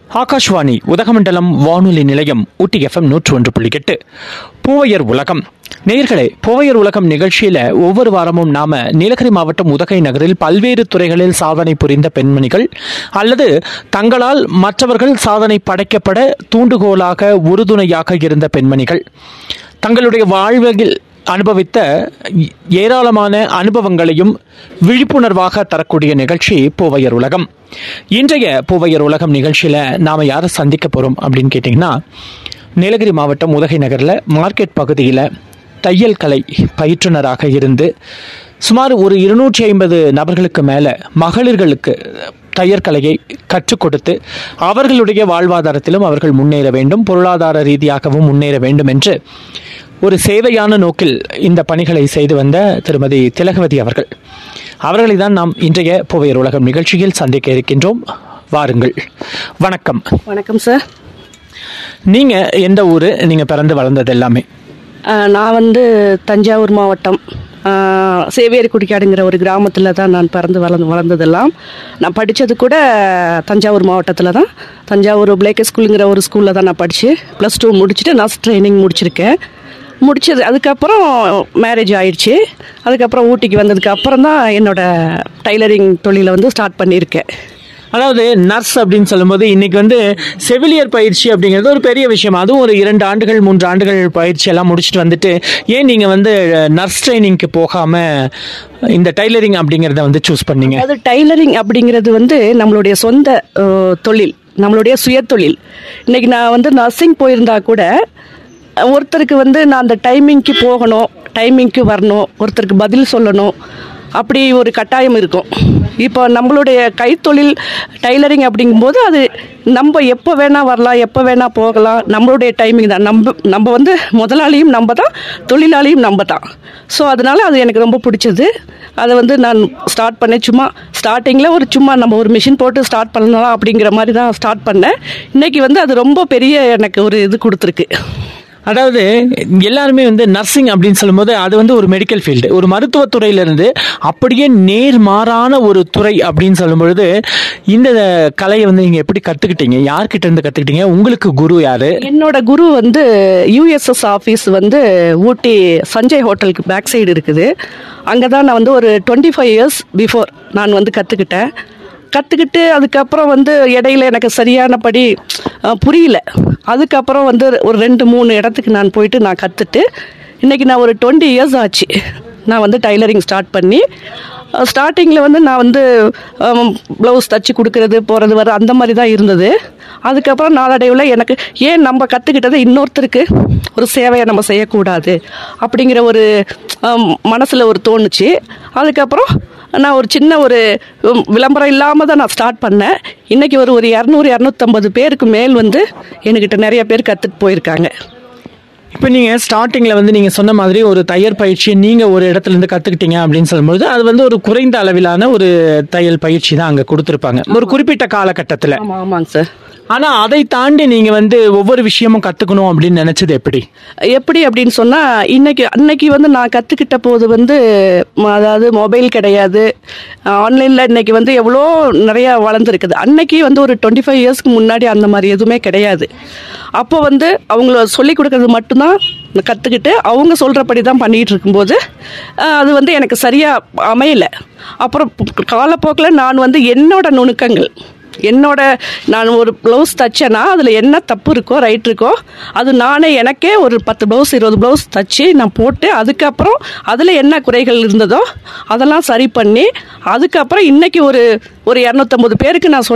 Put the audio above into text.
ஆகாஷ்வாணி உதகமண்டலம் வானொலி நிலையம் ஊட்டி எஃப்எம் நூற்று ஒன்று புள்ளி எட்டு பூவையர் உலகம் நேயர்களே பூவையர் உலகம் நிகழ்ச்சியில ஒவ்வொரு வாரமும் நாம நீலகிரி மாவட்டம் உதகை நகரில் பல்வேறு துறைகளில் சாதனை புரிந்த பெண்மணிகள் அல்லது தங்களால் மற்றவர்கள் சாதனை படைக்கப்பட தூண்டுகோலாக உறுதுணையாக இருந்த பெண்மணிகள் தங்களுடைய வாழ்வில் அனுபவித்த ஏராளமான அனுபவங்களையும் விழிப்புணர்வாக தரக்கூடிய நிகழ்ச்சி பூவையர் உலகம் இன்றைய பூவையர் உலகம் நிகழ்ச்சியில நாம யாரை சந்திக்க போறோம் அப்படின்னு கேட்டிங்கன்னா நீலகிரி மாவட்டம் உதகை நகரில் மார்க்கெட் பகுதியில் தையல் கலை பயிற்றுனராக இருந்து சுமார் ஒரு இருநூற்றி ஐம்பது நபர்களுக்கு மேலே மகளிர்களுக்கு தையற்கலையை கற்றுக் கொடுத்து அவர்களுடைய வாழ்வாதாரத்திலும் அவர்கள் முன்னேற வேண்டும் பொருளாதார ரீதியாகவும் முன்னேற வேண்டும் என்று ஒரு சேவையான நோக்கில் இந்த பணிகளை செய்து வந்த திருமதி திலகவதி அவர்கள் அவர்களை தான் நாம் இன்றைய புவையர் உலகம் நிகழ்ச்சியில் சந்திக்க இருக்கின்றோம் வாருங்கள் வணக்கம் வணக்கம் சார் நீங்க எந்த ஊர் நீங்க பிறந்து வளர்ந்தது எல்லாமே ஆஹ் நான் வந்து தஞ்சாவூர் மாவட்டம் ஆஹ் சேவேரி குடிக்காடுங்கிற ஒரு கிராமத்தில் தான் நான் பிறந்து வளர்ந்து வளர்ந்ததெல்லாம் நான் படித்தது கூட தஞ்சாவூர் மாவட்டத்தில் தான் தஞ்சாவூர் பிளேக்கே ஸ்கூலுங்கிற ஒரு ஸ்கூலில் தான் நான் படித்து ப்ளஸ் டூ முடிச்சுட்டு நர்ஸ் ட்ரைனிங் முடிச்சிருக்கேன் முடிச்சது அதுக்கப்புறம் மேரேஜ் ஆயிடுச்சு அதுக்கப்புறம் ஊட்டிக்கு வந்ததுக்கு அப்புறம் தான் என்னோட டைலரிங் தொழிலை வந்து ஸ்டார்ட் பண்ணியிருக்கேன் அதாவது நர்ஸ் அப்படின்னு சொல்லும்போது இன்னைக்கு வந்து செவிலியர் பயிற்சி அப்படிங்கிறது ஒரு பெரிய விஷயம் அதுவும் ஒரு இரண்டு ஆண்டுகள் மூன்று ஆண்டுகள் பயிற்சி எல்லாம் முடிச்சுட்டு வந்துட்டு ஏன் நீங்க வந்து நர்ஸ் ட்ரைனிங்க்கு போகாம இந்த டைலரிங் அப்படிங்கிறத வந்து சூஸ் பண்ணீங்க அதாவது டைலரிங் அப்படிங்கிறது வந்து நம்மளுடைய சொந்த அஹ், தொழில் நம்மளுடைய சுயதொழில் இன்னைக்கு நான் வந்து நர்சிங் போயிருந்தா கூட ஒருத்தருக்கு வந்து நான் அந்த டைமிங்க்கு போகணும் டைமிங்க்கு வரணும் ஒருத்தருக்கு பதில் சொல்லணும் அப்படி ஒரு கட்டாயம் இருக்கும் இப்போ நம்மளுடைய கைத்தொழில் டைலரிங் அப்படிங்கும்போது அது நம்ம எப்போ வேணால் வரலாம் எப்போ வேணால் போகலாம் நம்மளுடைய டைமிங் தான் நம்ம நம்ம வந்து முதலாளியும் நம்ம தான் தொழிலாளியும் நம்ம தான் ஸோ அதனால அது எனக்கு ரொம்ப பிடிச்சது அதை வந்து நான் ஸ்டார்ட் பண்ணேன் சும்மா ஸ்டார்டிங்கில் ஒரு சும்மா நம்ம ஒரு மிஷின் போட்டு ஸ்டார்ட் பண்ணலாம் அப்படிங்கிற மாதிரி தான் ஸ்டார்ட் பண்ணேன் இன்னைக்கு வந்து அது ரொம்ப பெரிய எனக்கு ஒரு இது கொடுத்துருக்கு அதாவது எல்லாருமே வந்து நர்சிங் அப்படின்னு சொல்லும்போது அது வந்து ஒரு மெடிக்கல் ஃபீல்டு ஒரு மருத்துவத்துறையிலிருந்து அப்படியே நேர்மாறான ஒரு துறை அப்படின்னு சொல்லும் பொழுது இந்த கலையை வந்து நீங்க எப்படி கத்துக்கிட்டீங்க யார்கிட்ட இருந்து கத்துக்கிட்டீங்க உங்களுக்கு குரு யாரு என்னோட குரு வந்து யூஎஸ்எஸ் ஆஃபீஸ் வந்து ஊட்டி சஞ்சய் ஹோட்டலுக்கு பேக் சைடு இருக்குது அங்கே தான் நான் வந்து ஒரு டுவெண்ட்டி ஃபைவ் இயர்ஸ் பிஃபோர் நான் வந்து கற்றுக்கிட்டேன் கற்றுக்கிட்டு அதுக்கப்புறம் வந்து இடையில எனக்கு சரியானபடி அஹ், புரியல அதுக்கப்புறம் வந்து ஒரு ரெண்டு மூணு இடத்துக்கு நான் போயிட்டு நான் கற்றுட்டு இன்றைக்கி நான் ஒரு டுவெண்ட்டி இயர்ஸ் ஆச்சு நான் வந்து டைலரிங் ஸ்டார்ட் பண்ணி ஸ்டார்டிங்கில் வந்து நான் வந்து ப்ளவுஸ் தச்சு கொடுக்கறது போகிறது வர அந்த மாதிரி தான் இருந்தது அதுக்கப்புறம் நாளடைவில் எனக்கு ஏன் நம்ம கற்றுக்கிட்டதை இன்னொருத்தருக்கு ஒரு சேவையை நம்ம செய்யக்கூடாது அப்படிங்கிற ஒரு மனசில் ஒரு தோணுச்சு அதுக்கப்புறம் நான் ஒரு சின்ன ஒரு உம், விளம்பரம் இல்லாமல் தான் நான் ஸ்டார்ட் பண்ணேன் இன்றைக்கி ஒரு ஒரு இரநூறு இரநூத்தம்பது பேருக்கு மேல் வந்து என்கிட்ட நிறைய பேர் கற்றுட்டு போயிருக்காங்க இப்போ நீங்க ஸ்டார்டிங்ல வந்து நீங்க சொன்ன மாதிரி ஒரு தையல் பயிற்சியை நீங்க ஒரு இடத்துல இருந்து கத்துக்கிட்டீங்க அப்படின்னு சொல்லும்போது அது வந்து ஒரு குறைந்த அளவிலான ஒரு தையல் பயிற்சி தான் அங்க கொடுத்துருப்பாங்க ஒரு குறிப்பிட்ட காலகட்டத்துல ஆமாம் ஆமாங்க சார் ஆனா அதை தாண்டி நீங்க வந்து ஒவ்வொரு விஷயமும் கத்துக்கணும் அப்படின்னு நினைச்சது எப்படி எப்படி அப்படின்னு சொன்னால் இன்னைக்கு அன்னைக்கு வந்து நான் கற்றுக்கிட்ட போது வந்து ம- அதாவது மொபைல் கிடையாது ஆன்லைனில் இன்னைக்கு வந்து எவ்வளோ நிறையா வளர்ந்துருக்குது அன்னைக்கு வந்து ஒரு டுவெண்ட்டி ஃபைவ் இயர்ஸ்க்கு முன்னாடி அந்த மாதிரி எதுவுமே கிடையாது அப்போ வந்து அவங்கள சொல்லி கொடுக்கறது மட்டும்தான் கற்றுக்கிட்டு அவங்க சொல்கிறபடி தான் பண்ணிகிட்டு இருக்கும்போது அஹ், அது வந்து எனக்கு சரியாக அமையலை அப்புறம் காலப்போக்கில் நான் வந்து என்னோட நுணுக்கங்கள் என்னோட நான் ஒரு ப்ளவுஸ் தச்சேன்னா அதில் என்ன தப்பு இருக்கோ ரைட் இருக்கோ அது நானே எனக்கே ஒரு பத்து ப்ளவுஸ் இருபது ப்ளவுஸ் தச்சு நான் போட்டு அதுக்கப்புறம் அதில் என்ன குறைகள் இருந்ததோ அதெல்லாம் சரி பண்ணி அதுக்கப்புறம் இன்னைக்கு ஒரு ஒரு இரநூத்தம்பது பேருக்கு நான் சொல்லி